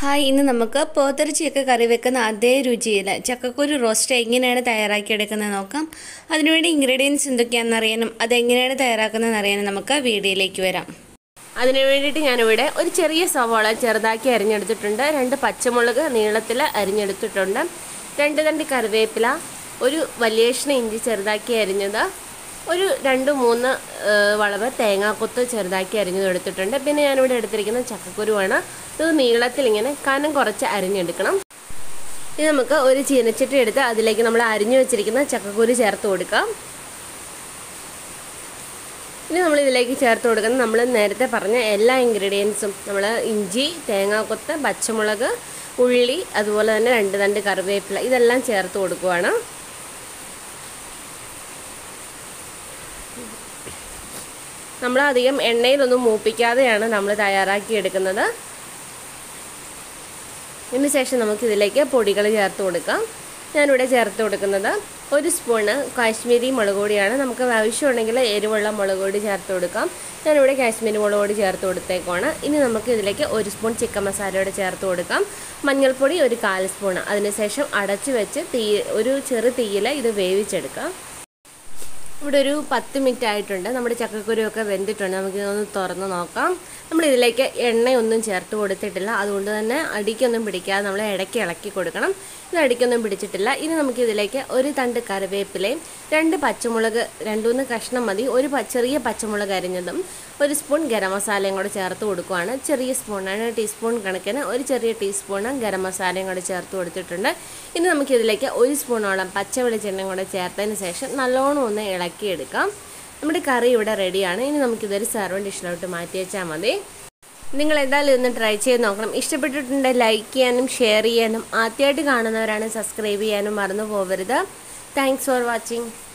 hi ഇന്ന് നമുക്ക് പോത്തിറച്ചിയൊക്കെ കറി വെക്കുന്ന അതേ രുചിയിൽ ചക്കക്കുരു റോസ്റ്റ് എങ്ങനെയാണ് തയ്യാറാക്കിയെടുക്കുന്നത് നോക്കാം അതിനുവേണ്ടി ഇൻഗ്രീഡിയൻസ് എന്തൊക്കെയാണെന്ന് അറിയാനും അതെങ്ങനെയാണ് തയ്യാറാക്കുന്നതെന്ന് അറിയാനും നമുക്ക് വീഡിയോയിലേക്ക് വരാം അതിന് വേണ്ടിയിട്ട് ഞാനിവിടെ ഒരു ചെറിയ സവാള ചെറുതാക്കി അരിഞ്ഞെടുത്തിട്ടുണ്ട് രണ്ട് പച്ചമുളക് നീളത്തിൽ അരിഞ്ഞെടുത്തിട്ടുണ്ട് രണ്ട് തണ്ട് കറിവേപ്പില ഒരു വലിയേഷണ ഇഞ്ചി ചെറുതാക്കി അരിഞ്ഞത് ഒരു രണ്ട് മൂന്ന് ഏഹ്, വളവ് തേങ്ങാക്കൊത്ത് ചെറുതാക്കി അരിഞ്ഞത് എടുത്തിട്ടുണ്ട് പിന്നെ ഞാനിവിടെ എടുത്തിരിക്കുന്നത് ചക്കക്കുരുവാണ് ഇത് നീളത്തിൽ ഇങ്ങനെ കനം കുറച്ച് അരിഞ്ഞെടുക്കണം ഇനി നമുക്ക് ഒരു ചീനച്ചട്ടി എടുത്ത് അതിലേക്ക് നമ്മൾ അരിഞ്ഞു വെച്ചിരിക്കുന്ന ചക്കക്കുരു ചേർത്ത് കൊടുക്കാം ഇനി നമ്മൾ ഇതിലേക്ക് ചേർത്ത് കൊടുക്കുന്നത് നമ്മൾ നേരത്തെ പറഞ്ഞ എല്ലാ ഇൻഗ്രീഡിയൻസും നമ്മൾ ഇഞ്ചി തേങ്ങാക്കൊത്ത് പച്ചമുളക് ഉള്ളി അതുപോലെ തന്നെ രണ്ട് തണ്ട് കറിവേപ്പില ഇതെല്ലാം ചേർത്ത് കൊടുക്കുവാണ് നമ്മൾ അധികം എണ്ണയിലൊന്നും മൂപ്പിക്കാതെയാണ് നമ്മൾ തയ്യാറാക്കി എടുക്കുന്നത് ഇതിന് ശേഷം നമുക്ക് ഇതിലേക്ക് പൊടികൾ ചേർത്ത് കൊടുക്കാം ഞാനിവിടെ ചേർത്ത് കൊടുക്കുന്നത് ഒരു സ്പൂണ് കാശ്മീരി മുളക് പൊടിയാണ് നമുക്ക് ആവശ്യമുണ്ടെങ്കിൽ എരിവുള്ള മുളക് പൊടി ചേർത്ത് കൊടുക്കാം ഞാനിവിടെ കാശ്മീരി മുളക് പൊടി ചേർത്ത് കൊടുത്തേക്കാണ് ഇനി നമുക്ക് ഇതിലേക്ക് ഒരു സ്പൂൺ ചിക്കൻ മസാലയോടെ ചേർത്ത് കൊടുക്കാം മഞ്ഞൾപ്പൊടി ഒരു കാൽ സ്പൂൺ അതിനുശേഷം അടച്ച് വെച്ച് തീ ഒരു ചെറു തീയിൽ ഇത് വേവിച്ചെടുക്കാം ഇവിടെ ഒരു പത്ത് മിനിറ്റ് ആയിട്ടുണ്ട് നമ്മുടെ ചക്കക്കുരുവൊക്കെ വെന്തിട്ടുണ്ട് നമുക്ക് ഇതൊന്ന് തുറന്ന് നോക്കാം നമ്മൾ ഇതിലേക്ക് എണ്ണയൊന്നും ചേർത്ത് കൊടുത്തിട്ടില്ല അതുകൊണ്ട് തന്നെ അടിക്കൊന്നും പിടിക്കാതെ നമ്മൾ ഇടയ്ക്ക് ഇളക്കി കൊടുക്കണം ഇത് അടിക്കൊന്നും പിടിച്ചിട്ടില്ല ഇനി നമുക്ക് ഇതിലേക്ക് ഒരു തണ്ട് കറിവേപ്പിലയും രണ്ട് പച്ചമുളക് രണ്ടുമൂന്ന് കഷ്ണം മതി ഒരു പ- ചെറിയ പച്ചമുളക് അരിഞ്ഞതും ഒരു സ്പൂൺ ഗരം മസാലയും കൂടെ ചേർത്ത് കൊടുക്കുവാണ് ചെറിയ സ്പൂണാണ് ടീസ്പൂൺ കണക്കിന് ഒരു ചെറിയ ടീസ്പൂണ് ഗരം മസാലയും കൂടെ ചേർത്ത് കൊടുത്തിട്ടുണ്ട് ഇനി നമുക്ക് ഇതിലേക്ക് ഒരു സ്പൂണോളം പച്ച വെളിച്ചെണ്ണയും കൂടെ ചേർത്തതിന് ശേഷം നല്ലോണം ഒന്ന് ഇളക്കിയെടുക്കാം നമ്മുടെ കറി ഇവിടെ റെഡിയാണ് ഇനി നമുക്കിതൊരു സെർവൻ ഡിഷിലോട്ട് മാറ്റി വെച്ചാൽ മതി നിങ്ങൾ എന്തായാലും ഒന്ന് ട്രൈ ചെയ്ത് നോക്കണം ഇഷ്ടപ്പെട്ടിട്ടുണ്ടെങ്കിൽ ലൈക്ക് ചെയ്യാനും ഷെയർ ചെയ്യാനും ആദ്യമായിട്ട് കാണുന്നവരാണ് സബ്സ്ക്രൈബ് ചെയ്യാനും മറന്നു പോകരുത് താങ്ക്സ് ഫോർ വാച്ചിങ്